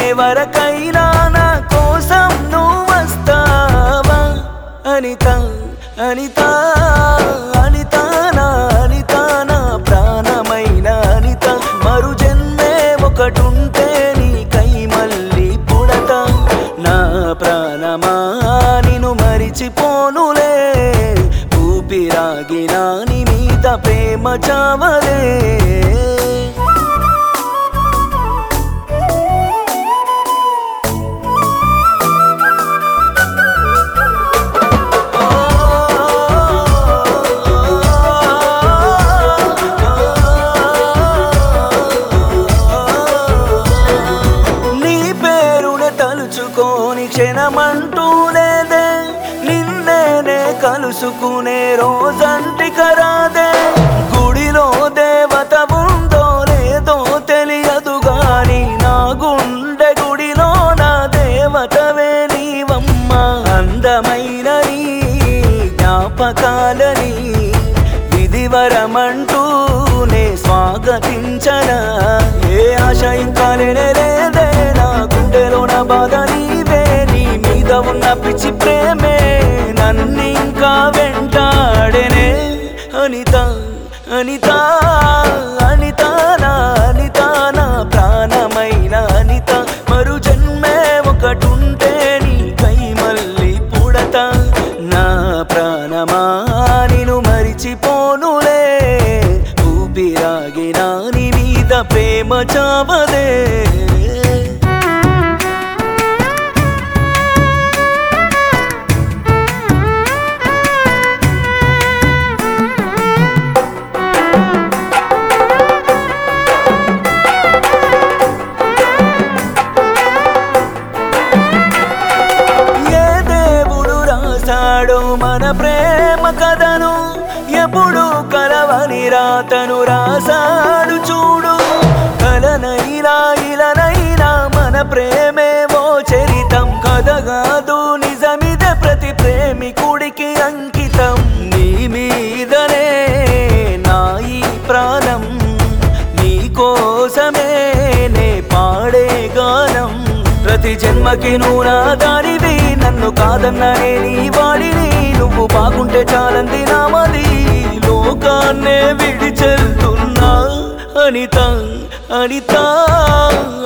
వరకైనా నా కోసం నువ్వు వస్తావా అనిత అనిత అనిత నా అనిత నా ప్రాణమైన అనిత మరు జన్మే ఒకటుంటే నీకై మళ్ళీ పుడత నా ప్రాణమా నిన్ను మరిచిపోనులే ఊపిరాగినా నీ మీద ప్రేమ చావలే నీ పేరునే తలుచుకోని క్షణమంటూ లేదే నిన్నేనే కలుసుకునే రోజంటి కరాదే గుడిలో దేవత ఉందో లేదో తెలియదు గాని నా గుండె గుడిలో నా దేవతవే నీవమ్మ అందమైన నీ జ్ఞాపకాలని విధివరమంటూ నే స్వాగతించనా ఏ ఆశ ఇంకా లేనే లేదే నా గుండెలో నా బాధ నీవే నీ మీద ఉన్న పిచ్చి ప్రేమే నన్ను ఇంకా వెంటాడేనే అనిత అనిత అనిత నా అనిత నా ప్రాణమైన అనిత మరు జన్మే ఒకటుంటే నీకై మళ్ళీ పుడత నా ప్రాణమా నిన్ను మరిచిపోనులే ఊపిరాగినా నీ మీద ప్రేమ చావదే ఏ దేవుడు రాశాడో మన ప్రేమ కథను ఎప్పుడు కలవని రాతను రాశాడు చూడు కలనైనా ఇలనైనా మన ప్రేమే ఓ చరితం కథ కాదు నిజమిదే ప్రతి ప్రేమికుడికి అంకితం నీ మీదనే నా ఈ ప్రాణం నీ కోసమే నే పాడే గానం ప్రతి జన్మకి నువ్వు నా దానివి నన్ను కాదన్ననే నీ వాడిని నువ్వు బాగుంటే చాలంది నామది లోకాన్నే విడిచెళ్తున్నా అనిత అనిత